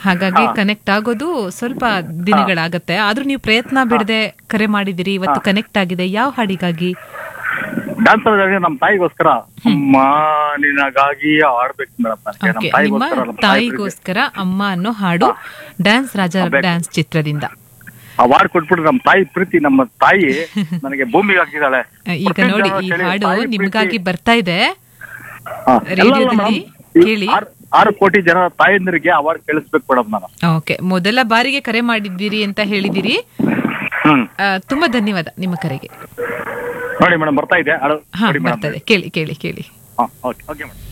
ಹಾಗಾಗಿ ಕನೆಕ್ಟ್ ಆಗೋದು ಸ್ವಲ್ಪ ದಿನಗಳಾಗತ್ತೆ ಆದ್ರೂ ನೀವು ಪ್ರಯತ್ನ ಬಿಡದೆ ಕರೆ ಮಾಡಿದಿರಿ ಇವತ್ತು ಕನೆಕ್ಟ್ ಆಗಿದೆ ಯಾವ ಹಾಡಿಗಾಗಿ ಡ್ಯಾನ್ಸ್ ಆಡಿದಾಗ ನಮ್ಮ ತಾಯಿಗೋಸ್ಕರ ಅಮ್ಮ ನಿನಗಾಗಿ ಆಡ್ಬೇಕು ಮೇಡಮ್ ನನಗೆ ನಮ್ಮ ಓಕೆ ನಿಮ್ಮ ತಾಯಿಗೋಸ್ಕರ ನಮ್ಮ ತಾಯಿ ತಾಯಿಗೋಸ್ಕರ ಅಮ್ಮ ಅನ್ನೋ ಹಾಡು ಡ್ಯಾನ್ಸ್ ರಾಜ ಡ್ಯಾನ್ಸ್ ಚಿತ್ರದಿಂದ ಅವಾರ್ಡ್ ಕೊಟ್ಬಿಟ್ರೆ ನಮ್ಮ ತಾಯಿ ಪ್ರೀತಿ ನಮ್ಮ ತಾಯಿ ನನಗೆ ಭೂಮಿಗೆ ಹಾಕಿದಾಳೆ ಈಗ ನೋಡಿ ಈ ಹಾಡು ನಿಮ್ಗಾಗಿ ಬರ್ತಾ ಇದೆ ಹಾ, ಎಲ್ಲ ರೇಡಿಯೋದಲ್ಲಿ ಮೇಡಮ್, ಈ ಕೇಳಿ. ಆರ್- ಆರು ಕೋಟಿ ಜನ ತಾಯಂದಿರಿಗೆ ಅವಾರ್ಡ್ ಕೇಳಿಸ್ಬೇಕು ಮೇಡಮ್ ನಾನು ಓಕೆ ಮೊದಲ ಬಾರಿಗೆ ಕರೆ ಮಾಡಿದ್ದೀರಿ ಅಂತ ಹೇಳಿದಿರಿ ಹ್ಮ್ ಆ, ತುಂಬಾ ಧನ್ಯವಾದ ನಿಮ್ಮ ಕರೆಗೆ ನೋಡಿ ಮೇಡಮ್ ಬರ್ತಾ ಇದೆ ಹಾಡು ಹಾ ನೋಡಿ ಮೇಡಮ್ ಬರ್ತದೆ ಕೇಳಿ ಕೇಳಿ ಕೇಳಿ ಹಾ ಓಕೆ ಓಕೆ ಮೇಡಮ್